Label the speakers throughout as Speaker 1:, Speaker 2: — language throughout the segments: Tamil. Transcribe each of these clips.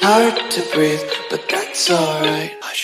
Speaker 1: Hard to breathe, but that's alright. Hush.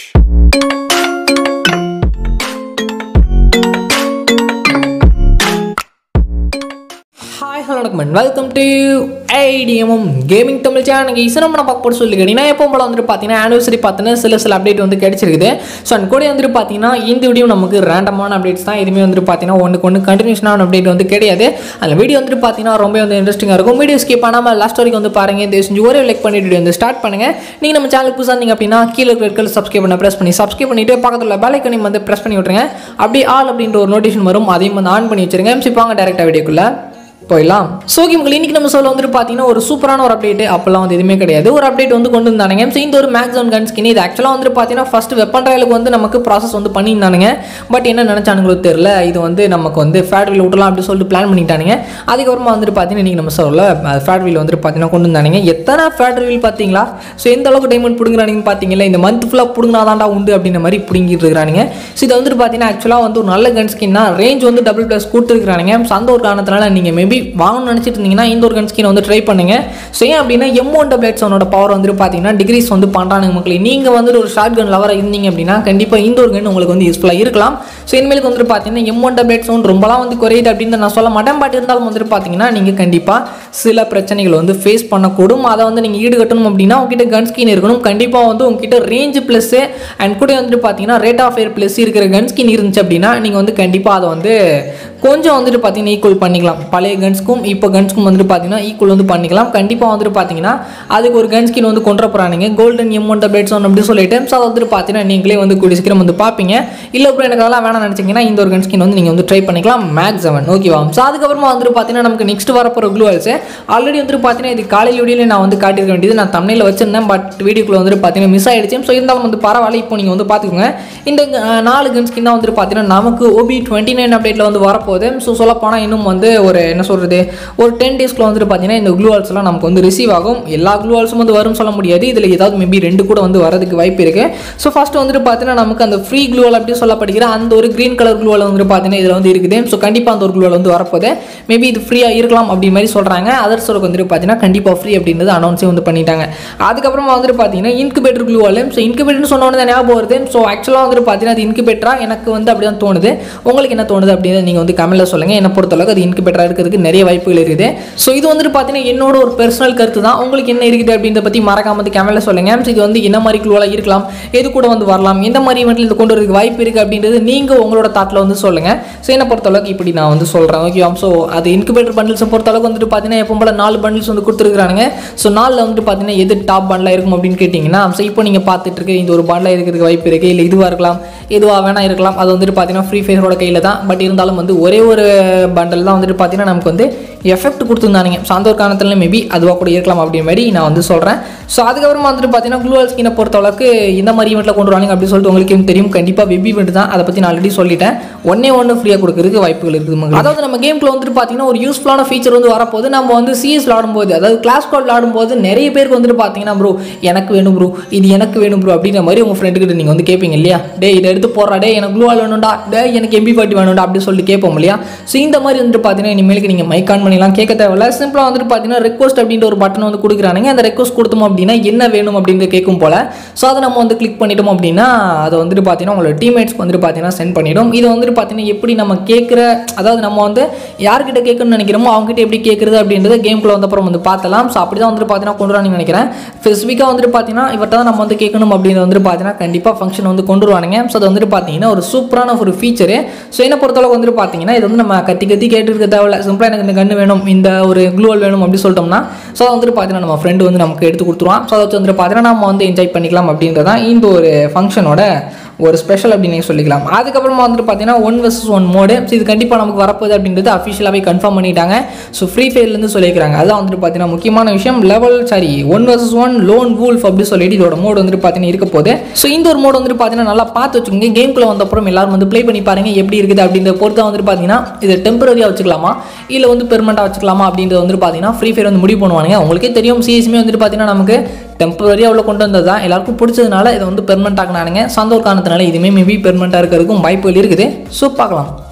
Speaker 2: Hi hello வணக்கம் welcome to IDMM gaming Tamil channel இசை நம்ம பார்க்க போட்டு சொல்லிக்கிறேன் எப்போ போல வந்துட்டு பார்த்தீங்கன்னா ஆனிவர்சரி பார்த்தீங்கன்னா சில சில அப்டேட் வந்து கிடைச்சிருக்குது ஸோ அண்ட் கூட வந்துட்டு பார்த்தீங்கன்னா இந்த வீடியோ நமக்கு ரேண்டமான அப்டேட்ஸ் தான் எதுவுமே வந்துட்டு பார்த்தீங்கன்னா ஒன்றுக்கு ஒன்று கண்டினியூஷனான அப்டேட் வந்து கிடையாது அந்த வீடியோ வந்துட்டு பார்த்தீங்கன்னா ரொம்ப வந்து இன்ட்ரெஸ்டிங்காக இருக்கும் வீடியோ ஸ்கிப் பண்ணாமல் லாஸ்ட் வரைக்கும் வந்து பாருங்க இந்த செஞ்சு ஒரே லைக் பண்ணிட்டு வந்து ஸ்டார்ட் பண்ணுங்க நீங்கள் நம்ம சேனலுக்கு புதுசாக இருந்தீங்க அப்படின்னா கீழே இருக்கிற சப்ஸ்கிரைப் பண்ண ப்ரெஸ் பண்ணி சப்ஸ்கிரைப் பண்ணிட்டு பக்கத்தில் பெலைக்கனையும் வந்து ப்ரெஸ் பண்ணி விட்டுருங்க அப்படியே ஆல் அப்படின்ற ஒரு நோட்டிஃபிகேஷன் வரும் அதையும் வந்து ஆன் பண்ணி வச்சிருங்க இப்போ வாங்க டேரெக்டாக வீடியோக்குள்ளே போயிடலாம் ஸோ கேம்கள் இன்னைக்கு நம்ம சொல்ல வந்துட்டு பார்த்தீங்கன்னா ஒரு சூப்பரான ஒரு அப்டேட் அப்போல்லாம் வந்து எதுவுமே கிடையாது ஒரு அப்டேட் வந்து கொண்டு வந்தானுங்க ஸோ இந்த ஒரு மேக்ஸ் ஒன் கன் ஸ்கின் இது ஆக்சுவலாக வந்துட்டு பார்த்தீங்கன்னா ஃபர்ஸ்ட் வெப்பன் ட்ரையலுக்கு வந்து நமக்கு ப்ராசஸ் வந்து பண்ணியிருந்தானுங்க பட் என்ன நினச்சானுங்களோ தெரியல இது வந்து நமக்கு வந்து ஃபேக்ட்ரியில் விடலாம் அப்படின்னு சொல்லிட்டு பிளான் பண்ணிட்டானுங்க அதுக்கப்புறமா வந்துட்டு பார்த்தீங்கன்னா இன்றைக்கி நம்ம சொல்ல ஃபேக்ட்ரியில் வந்துட்டு பார்த்தீங்கன்னா கொண்டு வந்தானுங்க எத்தனை ஃபேக்ட்ரியில் பார்த்தீங்களா ஸோ எந்த அளவுக்கு டைமண்ட் பிடுங்குறானுங்கன்னு பார்த்தீங்களா இந்த மந்த் ஃபுல்லாக பிடுங்கினாதாண்டா உண்டு அப்படின்ற மாதிரி பிடுங்கிட்டு இருக்கிறானுங்க ஸோ இது வந்துட்டு பார்த்தீங்கன்னா ஆக்சுவலாக வந்து ஒரு நல்ல கன் ஸ்கின்னா ரேஞ்ச் வந்து டபுள் ப்ளஸ் கொடுத்துருக்கானுங்க ஸோ அந்த ஒரு காரணத்தினால நீங்கள் மேபி வாங்கணும்னு நினச்சிட்டு இருந்தீங்கன்னா இந்த ஒரு கன் ஸ்கின் வந்து ட்ரை பண்ணுங்க ஸோ ஏன் அப்படின்னா எம் ஒன் டபிள்ஸ் அவனோட பவர் வந்துட்டு பார்த்தீங்கன்னா டிகிரிஸ் வந்து பண்ணுறானுங்க மக்களே நீங்கள் வந்துட்டு ஒரு ஷார்ட் கன் லவராக இருந்தீங்க அப்படின்னா கண்டிப்பாக இந்த ஒரு கன் உங்களுக்கு வந்து யூஸ்ஃபுல்லாக இருக்கலாம் ஸோ இனிமேலுக்கு வந்துட்டு பார்த்தீங்கன்னா எம் ஒன் டபிள்ஸ் ஒன் ரொம்பலாம் வந்து குறையுது அப்படின்னு நான் சொல்ல மாட்டேன் பட் இருந்தாலும் வந்துட்டு பார்த்தீங்கன்னா நீங்கள் கண்டிப்பாக சில பிரச்சனைகள் வந்து ஃபேஸ் பண்ணக்கூடும் அதை வந்து நீங்கள் ஈடுகட்டணும் அப்படின்னா உங்ககிட்ட கன் ஸ்கின் இருக்கணும் கண்டிப்பாக வந்து உங்ககிட்ட ரேஞ்ச் ப்ளஸ்ஸு அண்ட் கூட வந்துட்டு பார்த்தீங்கன்னா ரேட் ஆஃப் ஃபயர் ப்ளஸ் இருக்கிற கன் ஸ்கின் இருந்துச்சு அப்படின்னா நீங்கள் வந்து கண்டிப்பாக அதை வந்து கொஞ்சம் வந்துட்டு பார்த்தீங்கன்னா ஈக்குவல் பண்ணிக்கலாம் பழைய கன்ஸ்க்கும் இப்போ கன்ஸ்க்கும் வந்துட்டு பார்த்தீங்கன்னா ஈக்குவல் வந்து பண்ணிக்கலாம் கண்டிப்பாக வந்துட்டு பார்த்தீங்கன்னா அதுக்கு ஒரு கன் ஸ்கின் வந்து கொண்டு போகிறானுங்க கோல்டன் எம் ஒன் டபேட்ஸ் ஒன் அப்படின்னு சொல்லிட்டு ஸோ அதை வந்துட்டு பார்த்தீங்கன்னா நீங்களே வந்து கூடிய சீக்கிரம் வந்து பார்ப்பீங்க இல்லை அப்புறம் எனக்கு அதெல்லாம் வேணாம் நினச்சிங்கன்னா இந்த ஒரு கன் ஸ்கின் வந்து நீங்கள் வந்து ட்ரை பண்ணிக்கலாம் மேக்ஸ் செவன் ஓகேவா ஸோ அதுக்கப்புறமா வந்துட்டு பார்த்தீங்கன்னா நமக்கு நெக்ஸ்ட் வரப்போகிற க்ளூவல்ஸ் ஆல்ரெடி வந்துட்டு பார்த்தீங்கன்னா இது காலையில் வீடியோவில் நான் வந்து காட்டியிருக்க வேண்டியது நான் தமிழில் வச்சிருந்தேன் பட் வீடியோக்குள்ள வந்துட்டு பார்த்தீங்கன்னா மிஸ் ஆயிடுச்சு ஸோ இருந்தாலும் வந்து பரவாயில்ல இப்போ நீங்கள் வந்து பார்த்துக்கோங்க இந்த அஹ், நாலு கன் ஸ்கின் தான் வந்துட்டு பார்த்தீங்கன்னா நமக்கு ஓபி டுவெண்ட்டி நைன் அப்டேட்டில் வந்து வரப்போகுது ஸோ சொல்லப்போனால் இன்னும் வந்து ஒரு என்ன சொல்கிறது ஒரு டென் டேஸ்க்குள்ள வந்துட்டு பார்த்தீங்கன்னா இந்த க்ளூவால்ஸ்லாம் நமக்கு வந்து ரிசீவ் ஆகும் எல்லா க்ளூவால்ஸும் வந்து வரும்னு சொல்ல முடியாது இதில் ஏதாவது மேபி ரெண்டு கூட வந்து வரதுக்கு வாய்ப்பு இருக்குது ஸோ ஃபஸ்ட்டு வந்துட்டு பார்த்தீங்கன்னா நமக்கு அந்த ஃப்ரீ க்ளூவால் அப்படி சொல்லப்படுகிற அந்த ஒரு க்ரீன் கலர் க்ளூவால் வந்துட்டு பார்த்தீங்கன்னா இதில் வந்து இருக்குது ஸோ கண்டிப்பாக அந்த ஒரு க்ளூவால் வந்து வரப்போகுது மேபி இது ஃப்ரீயாக இருக்கலாம் அப்படி மாதிரி சொல்கிறாங்க அதர்ஸோருக்கு வந்துட்டு பார்த்தீங்கன்னா கண்டிப்பாக ஃப்ரீ அப்படின்றது அனௌன்ஸே வந்து பண்ணிட்டாங்க அதுக்கப்புறமா வந்துட்டு பார்த்தீங்கன்னா இன்குபேட்டர் க்ளூவால் ஸோ இன்குபேட்டர்னு சொன்ன உடனே தான் ஞாபகம் வருது ஸோ ஆக்சுவலாக வந்துட்டு பார்த்தீங்கன்னா அது இன்குபேட்டரா எனக்கு வந்து அப்படி தான் தோணுது உங்களுக்கு என்ன தோணுது அப்படின்னு நீங்கள் வந்து கமெண்ட்டில் சொல்லுங்கள் என்னை பொறுத்தளவுக்கு அது இன்குபேட்டராக இருக்கிறதுக்கு நிறைய வாய்ப்புகள் இருக்குது ஸோ இது வந்துட்டு பார்த்தீங்கன்னா என்னோட ஒரு பர்சனல் கருத்து தான் உங்களுக்கு என்ன இருக்குது அப்படின்றத பற்றி மறக்காம வந்து கமெண்ட்டில் சொல்லுங்கள் ஸோ இது வந்து என்ன மாதிரி க்ளூவாக இருக்கலாம் எது கூட வந்து வரலாம் எந்த மாதிரி இவெண்ட்டில் இது கொண்டு வரதுக்கு வாய்ப்பு இருக்குது அப்படின்றது நீங்கள் உங்களோட தாட்டில் வந்து சொல்லுங்கள் ஸோ என்னை பொறுத்தளவுக்கு இப்படி நான் வந்து சொல்கிறேன் ஓகேவா ஸோ அது இன்குபேட்டர் பண்டில்ஸை பொறுத்தளவுக்கு வந்துட்டு பார்த்தீங்கன்னா எப்போ போல நாலு பண்டில்ஸ் வந்து கொடுத்துருக்காங்க ஸோ நாலில் வந்துட்டு பார்த்தீங்கன்னா எது டாப் பண்டில் இருக்கும் அப்படின்னு கேட்டிங்கன்னா ஸோ இப்போ நீங்கள் பார்த்துட்டு இருக்க இந்த ஒரு பண்டில் இருக்கிறதுக்கு வாய்ப்பு இருக்குது இல்லை இதுவாக இருக்கலாம் எதுவாக வேணா இருக்கலாம் அது வந்துட்டு பார்த்தீங்கன்னா ஃப்ரீ ஃபயரோட கையில் தான் பட் இருந்தாலும் வந்து ஒரே ஒரு பண்டல் தான் வந்துட்டு பார்த்தீங்கன்னா நமக்கு வந்து எஃபெக்ட் கொடுத்துருந்தானுங்க ஸோ அந்த ஒரு காரணத்தில் மேபி அதுவாக கூட இருக்கலாம் அப்படின்ற மாதிரி நான் வந்து சொல்கிறேன் ஸோ அதுக்கப்புறமா வந்துட்டு பார்த்தீங்கன்னா க்ளூவல் ஸ்கினை பொறுத்தளவுக்கு இந்த மாதிரி ஈவெண்ட்டில் கொண்டு வராங்க அப்படின்னு சொல்லிட்டு உங்களுக்கு தெரியும் கண்டிப்பாக வெப் ஈவெண்ட் தான் அதை பற்றி நான் ஆல்ரெடி சொல்லிட்டேன் ஒன்னே ஒன்று ஃப்ரீயாக கொடுக்கறதுக்கு வாய்ப்புகள் இருக்குது மக்களே. அதாவது நம்ம கேம்குள்ள வந்துட்டு பார்த்தீங்கன்னா ஒரு யூஸ்ஃபுல்லான ஃபீச்சர் வந்து வரப்போது நம்ம வந்து சிஎஸ் விளாடும்போது அதாவது கிளாஸ் கால் விளாடும்போது நிறைய பேருக்கு வந்துட்டு பார்த்தீங்கன்னா ப்ரோ எனக்கு வேணும் ப்ரோ இது எனக்கு வேணும் ப்ரோ அப்படின்ற மாதிரி உங்கள் ஃப்ரெண்டு கிட்ட நீங்கள் வந்து கேட்பீங்க இல்லையா டே இதை எடுத்து போடுறா டே எனக்கு ப்ளூ ஆல் வேணும்டா டே எனக்கு எம்பி பாட்டி வேணும்டா அப்படி சொல்லிட்டு கேட்போம் இல்லையா ஸோ இந்த மாதிரி வந்துட்டு பார்த்தீங்கன்னா இனிமேலுக்கு நீங்கள் மைக் ஆன் பண்ணிலாம் கேட்க தேவையில்ல சிம்பிளாக வந்துட்டு பார்த்தீங்கன்னா ரெக்வஸ்ட் அப்படின்ற ஒரு பட்டன் வந்து கொடுக்குறானுங்க அந்த ரெக்வஸ்ட் கொடுத்தோம் அப்படின்னா என்ன வேணும் அப்படின்றது கேட்கும் போல ஸோ அதை நம்ம வந்து கிளிக் பண்ணிட்டோம் அப்படின்னா அதை வந்துட்டு பார்த்தீங்கன்னா உங்களோட டீம்மேட்ஸ்க்கு வந்துட்டு பார்த்தீங்கன்னா சென்ட் பண்ணிடும் இது வந்துட்டு பார்த்தீங்கன்னா எப்படி நம்ம கேட்குற அதாவது நம்ம வந்து யார்கிட்ட கேட்கணும்னு நினைக்கிறோமோ அவங்ககிட்ட எப்படி கேட்குறது அப்படின்றத கேம்குள்ள வந்தப்புறம் வந்து பார்த்தலாம் ஸோ அப்படி தான் வந்துட்டு பார்த்தீங்கன்னா கொண்டு வரான்னு நினைக்கிறேன் ஸ்பெசிஃபிக்காக வந்துட்டு பார்த்தீங்கன்னா இவர்கிட்ட தான் நம்ம வந்து கேட்கணும் அப்படின்னு வந்துட்டு பார்த்தீங்கன்னா கண்டிப்பாக ஃபங்க்ஷன் வந்து கொண்டு வருவானுங்க ஸோ அது வந்துட்டு பார்த்தீங்கன்னா ஒரு சூப்பரான ஒரு ஃபீச்சரு ஸோ என்ன பொறுத்தளவுக்கு வந்துட்டு பார்த்தீங்கன்னா இது வந்து நம்ம கத்தி கத்தி கேட்டுருக்க தேவையில்ல சிம்பிளாக எனக்கு இந்த கன்று வேணும் இந்த ஒரு க்ளூவல் வேணும் அப்படி சொல்லிட்டோம்னா ஸோ அதை வந்துட்டு பார்த்தீங்கன்னா நம்ம ஃப்ரெண்டு வந்து நமக்கு எடுத்து கொடுத்துருவான் ஸோ அதை வச்சு வந்துட்டு பார்த்தீங்கன்னா நம்ம வந்து என்ஜாய் பண்ணிக்கலாம் அப்படின்றதான் இந்த ஒரு ஃபங்க்ஷனோட ஒரு ஸ்பெஷல் அப்படின்னு சொல்லிக்கலாம் அதுக்கப்புறமா வந்துட்டு பார்த்தீங்கன்னா one versus one mode so இது கண்டிப்பாக நமக்கு வரப்போகுது அப்படின்றது அஃபிஷியலாகவே கன்ஃபார்ம் பண்ணிட்டாங்க ஸோ ஃப்ரீ ஃபயர்லேருந்து சொல்லியிருக்காங்க அதான் வந்துட்டு பார்த்தீங்கன்னா முக்கியமான விஷயம் level sorry one versus one lone wolf அப்படி சொல்லிட்டு இதோட மோடு வந்துட்டு பார்த்தீங்கன்னா இருக்க போகுது ஸோ இந்த ஒரு மோடு வந்துட்டு பார்த்தீங்கன்னா நல்லா பார்த்து வச்சுக்கோங்க கேம்குள்ளே வந்தப்புறம் எல்லாரும் வந்து ப்ளே பண்ணி பாருங்க எப்படி இருக்குது அப்படின்றத பொறுத்த வந்துட்டு பார்த்தீங்கன்னா இது டெம்பரரியாக வச்சுக்கலாமா இல்லை வந்து பெர்மனெண்ட்டாக வச்சுக்கலாமா அப்படின்றது வந்துட்டு பார்த்தீங்கன்னா ஃப்ரீ ஃபயர் வந்து முடிவு பண்ணுவாங்க உங்களுக்கே தெரியும் சிஎஸ்மே வந்துட்டு பார்த்தீங்கன்னா நமக்கு டெம்பரரியாக அவ்வளோ கொண்டு வந்தது தான் எல்லாருக்கும் பிடிச்சதுனால இதை வந்து பெர்மனெண்ட் ஆக்கினானுங்க சந்த ஒரு காரணத்தினால இதுவுமே மேபி பெர்மனெண்ட்டாக இருக்கிறதுக்கும் வாய்ப்புகள் இருக்குது ஸோ பார்க்கலாம்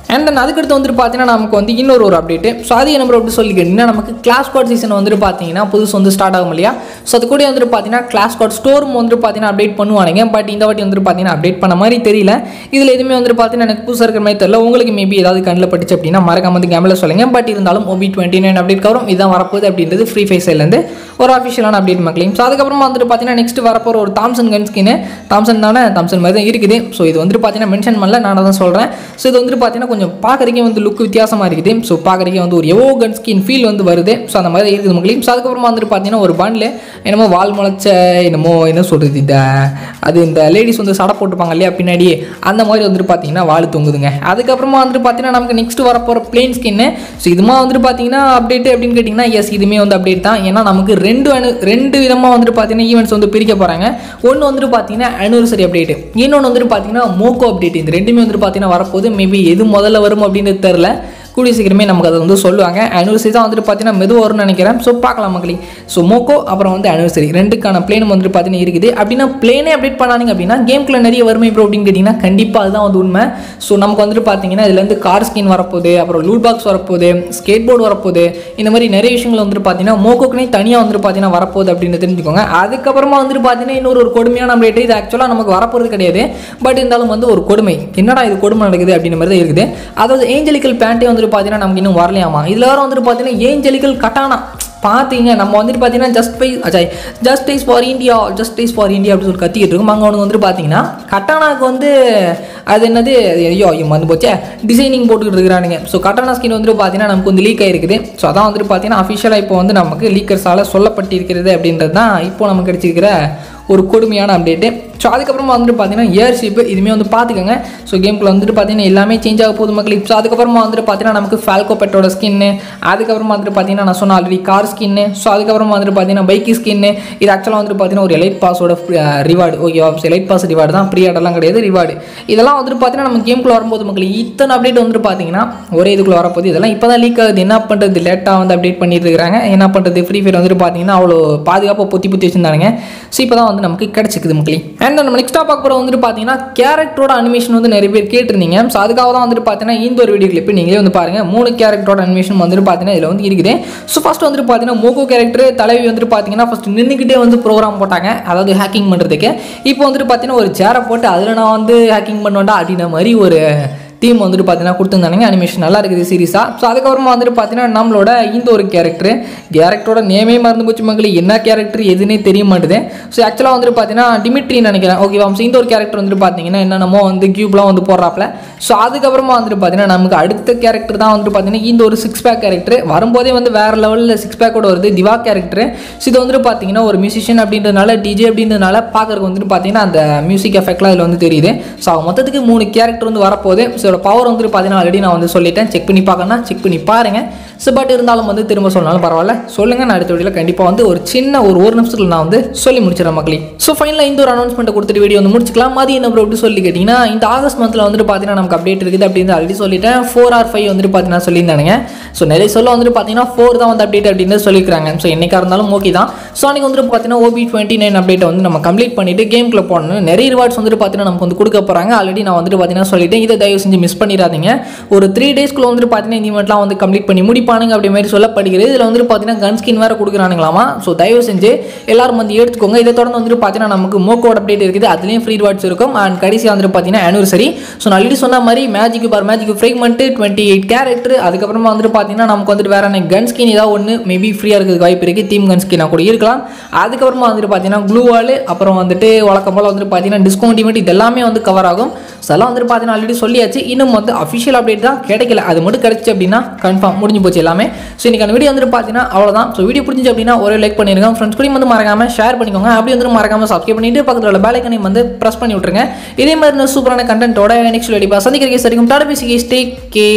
Speaker 2: அண்ட் தென் அதுக்கடுத்து வந்துட்டு பார்த்தீங்கன்னா நமக்கு வந்து இன்னொரு ஒரு அப்டேட்டு ஸோ அது என்ன அப்படி சொல்லி கேட்டிங்கன்னா நமக்கு கிளாஸ் கார்ட் சீசன் வந்துட்டு பார்த்தீங்கன்னா புதுசு வந்து ஸ்டார்ட் ஆகும் இல்லையா ஸோ அது கூட வந்துட்டு பார்த்தீங்கன்னா கிளாஸ் கார்ட் ஸ்டோரும் வந்துட்டு பார்த்தீங்கன்னா அப்டேட் பண்ணுவானுங்க பட் இந்த வாட்டி வந்துட்டு பார்த்தீங்கன்னா அப்டேட் பண்ண மாதிரி தெரியல இதில் எதுவுமே வந்துட்டு பார்த்தீங்கன்னா எனக்கு புதுசாக இருக்கிற மாதிரி தெரியல உங்களுக்கு மேபி ஏதாவது கண்ணில் பட்டுச்சு அப்படின்னா மறக்காம வந்து கேமில் சொல்லுங்க பட் இருந்தாலும் ஓபி டுவெண்ட்டி நைன் அப்டேட் வரும் இதான் வரப்போகுது அப்படின்றது ஃப்ரீ ஃபை சைட்லேருந்து ஒரு அஃபிஷியலான அப்டேட் மக்களையும் ஸோ அதுக்கப்புறமா வந்துட்டு பார்த்தீங்கன்னா நெக்ஸ்ட் வரப்போகிற ஒரு தாம்சன் கன் ஸ்கின்னு தாம்சன் தானே தாம்சன் மாதிரி தான் இருக்குது ஸோ இது வந்துட்டு பார்த்தீங்கன்னா மென்ஷன் பண்ணல நான் தான் சொல்கிறேன் ஸோ இது வந்துட்டு பார்த்தீங்கன்னா கொஞ்சம் பார்க்குறதுக்கே வந்து லுக் வித்தியாசமாக இருக்குது ஸோ பார்க்குறதுக்கே வந்து ஒரு எவோ கன் ஸ்கின் ஃபீல் வந்து வருது ஸோ அந்த மாதிரி இருக்குது மக்களையும் ஸோ அதுக்கப்புறமா வந்துட்டு பார்த்தீங்கன்னா ஒரு பண்டில் என்னமோ வால் முளைச்ச என்னமோ என்ன சொல்கிறது இந்த அது இந்த லேடிஸ் வந்து சடை போட்டுப்பாங்க இல்லையா பின்னாடி அந்த மாதிரி வந்துட்டு பார்த்தீங்கன்னா வால் தொங்குதுங்க அதுக்கப்புறமா வந்துட்டு பார்த்தீங்கன்னா நமக்கு நெக்ஸ்ட் வரப்போகிற பிளேன் ஸ்கின்னு ஸோ இதுமா வந்துட்டு பார்த்தீங்கன்னா அப்டேட் அப்படின்னு கேட்டிங்கன்னா எஸ் இதுவுமே வந்து அப்டேட் தான் ஏன்னா நமக்கு ரெண்டு அணு ரெண்டு விதமாக வந்துட்டு பார்த்தீங்கன்னா ஈவெண்ட்ஸ் வந்து பிரிக்க போகிறாங்க ஒன்று வந்துட்டு பார்த்தீங்கன்னா அனிவர்சரி அப்டேட் இன்னொன்று வந்துட்டு பார்த்தீங்கன்னா மோக்கோ அப்டேட் இந்த ரெண்டுமே வந்துட்டு பார்த்தீங்கன்னா வரப்போகுது மேபி எது முதல்ல வரும் அப்படின்றது தெரில கூடிய சீக்கிரமே நமக்கு அதை வந்து சொல்லுவாங்க அனிவர்சரி தான் வந்துட்டு பார்த்தீங்கன்னா மெதுவாக வரும்னு நினைக்கிறேன் ஸோ பார்க்கலாம் மக்களே ஸோ மோக்கோ அப்புறம் வந்து அனிவர்சரி ரெண்டுக்கான பிளேனும் வந்துட்டு பார்த்தீங்கன்னா இருக்குது அப்படின்னா பிளேனே அப்டேட் பண்ணாங்க அப்படின்னா கேம்குள்ளே நிறைய வறுமை ப்ரோ அப்படின்னு கேட்டிங்கன்னா கண்டிப்பாக அதுதான் வந்து உண்மை ஸோ நமக்கு வந்துட்டு பார்த்தீங்கன்னா இதுலேருந்து கார் ஸ்கின் வரப்போகுது அப்புறம் லூட் பாக்ஸ் வரப்போகுது ஸ்கேட் போர்டு வரப்போகுது இந்த மாதிரி நிறைய விஷயங்கள் வந்துட்டு பார்த்தீங்கன்னா மோக்கோக்குனே தனியாக வந்துட்டு பார்த்தீங்கன்னா வரப்போகுது அப்படின்னு தெரிஞ்சுக்கோங்க அதுக்கப்புறமா வந்துட்டு பார்த்தீங்கன்னா இன்னொரு ஒரு கொடுமையான அப்டேட் இது ஆக்சுவலாக நமக்கு வரப்போகிறது கிடையாது பட் இருந்தாலும் வந்து ஒரு கொடுமை என்னடா இது கொடுமை நடக்குது அப்படின்ற மாதிரி தான் இருக்குது அதாவது ஏஞ்சலிக்கல் பேண்ட்டே வந்துட்டு பார்த்தீங்கன்னா நமக்கு இன்னும் வரலையாமா இதில் வேறு வந்துட்டு பார்த்தீங்கன்னா ஏஞ்சலிக்கல் கட்டானா பார்த்தீங்க நம்ம வந்துட்டு பார்த்தீங்கன்னா just by Ajay justice for India justice for India அப்படின்னு சொல்லி கத்திக்கிட்டு இருக்கோம் அங்கே அவனுக்கு வந்துட்டு பார்த்தீங்கன்னா கட்டானாக்கு வந்து அது என்னது ஐயோ ஐயோ வந்து போச்சே டிசைனிங் போட்டுக்கிட்டு இருக்கிறானுங்க ஸோ கட்டானா ஸ்கின் வந்துட்டு பார்த்தீங்கன்னா நமக்கு வந்து லீக் ஆயிருக்குது ஸோ அதான் வந்துட்டு பார்த்தீங்கன்னா அஃபிஷியலாக இப்போ வந்து நமக்கு லீக்கர்ஸால் சொல்லப்பட்டிருக்கிறது அப்படின்றது தான் இப்போ நமக்கு கிடைச்சிருக்கிற ஒரு கொடுமையான அப்டேட்டு ஸோ அதுக்கப்புறமா வந்துட்டு பார்த்தீங்கன்னா ஏர்ஷிப் இதுவுமே வந்து பார்த்துக்கோங்க ஸோ கேம்குள்ள வந்துட்டு பார்த்தீங்கன்னா எல்லாமே சேஞ்ச் ஆக போகுது மக்கள் ஸோ அதுக்கப்புறமா வந்துட்டு பார்த்தீங்கன்னா நமக்கு ஃபால்கோ பெட்டோட ஸ்கின்னு அதுக்கப்புறமா வந்துட்டு பார்த்தீங்கன்னா நான் சொன்ன ஆல்ரெடி கார் ஸ்கின்னு ஸோ அதுக்கப்புறமா வந்துட்டு பார்த்தீங்கன்னா பைக்கி ஸ்கின்னு இது ஆக்சுவலாக வந்துட்டு பார்த்தீங்கன்னா ஒரு எலைட் பாஸோட ரிவார்டு ஓகேவா எலைட் பாஸ் ரிவார்டு தான் ப்ரீ ஆர்டர்லாம் கிடையாது ரிவார்டு இதெல்லாம் வந்துட்டு பார்த்தீங்கன்னா நம்ம கேம்குள்ள வரும்போது மக்கள் இத்தனை அப்டேட் வந்துட்டு பார்த்தீங்கன்னா ஒரே இதுக்குள்ள வரப்போகுது இதெல்லாம் இப்போ தான் லீக் ஆகுது என்ன பண்ணுறது லேட்டாக வந்து அப்டேட் பண்ணிட்டு இருக்காங்க என்ன பண்ணுறது ஃப்ரீ ஃபயர் வந்துட்டு பார்த்தீங்கன்னா அவ்வளோ பாதுகாப்பாக பொத்தி பொத்தி வச்சிருந்தானுங்க ஸோ இப்போ தான் வந்து நமக்கு கிடச்சிக்குது மக்களே அண்ட் நம்ம நெக்ஸ்ட்டாக பார்க்க போகிற வந்துட்டு பார்த்தீங்கன்னா கேரக்டரோட அனிமேஷன் வந்து நிறைய பேர் கேட்டிருந்தீங்க ஸோ அதுக்காக தான் வந்துட்டு பார்த்தீங்கன்னா இந்த ஒரு வீடியோ கிளிப் நீங்களே வந்து பாருங்கள் மூணு கேரக்டரோட அனிமேஷன் வந்துட்டு பார்த்தீங்கன்னா இதில் வந்து இருக்குது ஸோ ஃபஸ்ட் வந்துட்டு பார்த்தீங்கன்னா மோகோ கேரக்டர் தலைவி வந்துட்டு பார்த்தீங்கன்னா ஃபஸ்ட் நின்றுக்கிட்டே வந்து ப்ரோக்ராம் போட்டாங்க அதாவது ஹேக்கிங் பண்ணுறதுக்கு இப்போ வந்துட்டு பார்த்தீங்கன்னா ஒரு சேரை போட்டு அதில் நான் வந்து ஹேக்கிங் பண்ணுவேன்டா அப்படின்ற மாதிரி ஒரு தீம் வந்துட்டு பார்த்தீங்கன்னா கொடுத்துருந்தானுங்க அனிமேஷன் நல்லா இருக்குது சீரிஸாக ஸோ அதுக்கப்புறமா வந்துட்டு பார்த்தீங்கன்னா நம்மளோட இந்த ஒரு கேரக்டர் கேரக்டரோட நேமே மறந்து போச்சு மக்களே என்ன கேரக்டர் எதுனே தெரிய மாட்டுது ஸோ ஆக்சுவலாக வந்துட்டு பார்த்தீங்கன்னா டிமிட்ரின்னு நினைக்கிறேன் ஓகேவா ஸோ இந்த ஒரு கேரக்டர் வந்துட்டு பார்த்தீங்கன்னா என்னென்னமோ வந்து கியூப்லாம் வந்து போடுறாப்ல ஸோ அதுக்கப்புறமா வந்துட்டு பார்த்தீங்கன்னா நமக்கு அடுத்த கேரக்டர் தான் வந்துட்டு பார்த்தீங்கன்னா இந்த ஒரு சிக்ஸ் பேக் கேரக்டர் வரும்போதே வந்து வேறு லெவலில் சிக்ஸ் பேக்கோட வருது திவா கேரக்டர் ஸோ இது வந்துட்டு பார்த்தீங்கன்னா ஒரு மியூசிஷியன் அப்படின்றதுனால டிஜே அப்படின்றதுனால பார்க்கறதுக்கு வந்துட்டு பார்த்தீங்கன்னா அந்த மியூசிக் எஃபெக்ட்லாம் இதில் வந்து தெரியுது ஸோ அவங்க மொத்தத்துக்கு மூணு கேரக்டர் வந்து வரப்போகுது ஸோ இதோட பவர் வந்துட்டு பார்த்தீங்கன்னா ஆல்ரெடி நான் வந்து சொல்லிட்டேன் செக் பண்ணி பார்க்கணும்னா செக் பண்ணி பாருங்க ஸோ பட் இருந்தாலும் வந்து திரும்ப சொன்னாலும் பரவாயில்ல சொல்லுங்கள் நான் அடுத்த வீடியோவில் கண்டிப்பாக வந்து ஒரு சின்ன ஒரு ஒரு நிமிஷத்தில் நான் வந்து சொல்லி முடிச்சிடறேன் மக்களே ஸோ ஃபைனலாக இந்த ஒரு அனௌன்ஸ்மெண்ட்டை கொடுத்துட்டு வீடியோ வந்து முடிச்சுக்கலாம் மதியம் என்ன ப்ரோ அப்படி சொல்லி கேட்டிங்கன்னா இந்த ஆகஸ்ட் மந்தில் வந்துட்டு பார்த்தீங்கன்னா நமக்கு அப்டேட் இருக்குது அப்படின்னு ஆல்ரெடி சொல்லிட்டேன் ஃபோர் ஆர் ஃபைவ் வந்துட்டு பார்த்தீங்கன்னா சொல்லியிருந்தானுங்க ஸோ நிறைய சொல்ல வந்துட்டு பார்த்தீங்கன்னா ஃபோர் தான் வந்து அப்டேட் அப்படின்னு சொல்லியிருக்காங்க ஸோ என்னைக்கா இருந்தாலும் ஓகே தான் ஸோ அன்றைக்கி வந்துட்டு பார்த்தீங்கன்னா ஓபி டுவெண்ட்டி நைன் அப்டேட்டை வந்து நம்ம கம்ப்ளீட் பண்ணிட்டு கேம்குள்ள போடணும் நிறைய ரிவார்ட்ஸ் வந்துட்டு பார்த்தீங்கன்னா நமக்கு வந்து கொடுக்க போகிறாங்க ஆல்ரெடி நான் வந்துட்டு பார்த்தீங்கன்னா சொல்லிட்டேன் இதை தயவு செஞ்சு மிஸ் பண்ணிடாதீங்க ஒரு த்ரீ டேஸ்க்குள்ள வந்துட்டு பார்த்தீங்கன்னா இந்த ஈவெண்ட்லாம் வந்து கம்ப்ளீட் பண்ணி முடிப்பானுங்க அப்படி மாதிரி சொல்லப்படுகிறது இதில் வந்துட்டு பார்த்தீங்கன்னா கன் ஸ்கின் வேறு கொடுக்குறானுங்களாமா ஸோ தயவு செஞ்சு எல்லாரும் வந்து எடுத்துக்கோங்க இதை தொடர்ந்து வந்துட்டு பார்த்தீங்கன்னா நமக்கு மோக்கோட அப்டேட் இருக்குது அதுலேயும் ஃப்ரீ ரிவார்ட்ஸ் இருக்கும் அண்ட் கடைசியாக வந்துட்டு பார்த்தீங்கன்னா ஆனிவர்சரி ஸோ நான் ஆல்ரெடி சொன்ன மாதிரி magic bar magic fragment twenty eight character அதுக்கப்புறமா வந்துட்டு பார்த்தீங்கன்னா நமக்கு வந்துட்டு வேற என்ன கன் ஸ்கின் ஏதாவது ஒன்று மேபி ஃப்ரீயாக இருக்கிறதுக்கு வாய்ப்பு இருக்குது தீம் கன் ஸ்கின்னாக கூட இருக்கலாம் அதுக்கப்புறமா வந்துட்டு பார்த்தீங்கன்னா க்ளூ வால் அப்புறம் வந்துட்டு வழக்கம் போல் வந்துட்டு பார்த்தீங்கன்னா டிஸ்கவுண்ட் இமெண்ட் இது எல்லாமே வந்து கவர் ஆகும் ஸோ எல்லாம் வந்துட்டு பார்த்தீங்கன்னா ஆல்ரெடி சொல்லியாச்சு இன்னும் வந்து அஃபிஷியல் அப்டேட் தான் கிடைக்கல அது மட்டும் கிடைச்சு அப்படின்னா கன்ஃபார்ம் முடிஞ்சு போச்சு எல்லாமே ஸோ இன்னைக்கான வீடியோ வந்துட்டு பார்த்தீங்கன்னா அவ்வளோதான் ஸோ வீடியோ பிடிச்சி அப்படின்னா ஒரே லைக் பண்ணிருங்க ஃப்ரெண்ட்ஸ் கூட வந்து மறக்காம ஷேர் பண்ணிக்கோங்க அப்படி வந்து மறக்காம சப்ஸ்கிரைப் பண்ணிட்டு பக்கத்தில் உள்ள பேலைக்கனையும் வந்து ப்ரெஸ் பண்ணி விட்ருங்க இதே மாதிரி இன்னும் சூப்பரான கண்டென்ட்டோட நெக்ஸ்ட் வீடியோ சந்திக்கிறீங்க சரிக்கும் டாடா பேசி ஸ்டே கே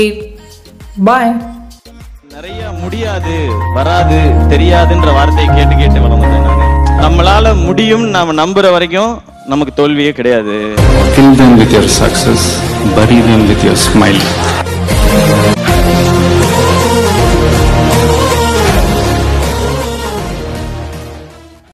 Speaker 2: பாய்
Speaker 3: நிறைய முடியாது வராது தெரியாதுன்ற வார்த்தையை கேட்டு கேட்டு வளர்ந்தேன் நானு நம்மளால முடியும் நாம நம்புற வரைக்கும் நமக்கு தோல்வியே கிடையாது
Speaker 4: Kill them with your success, bury them with your smile.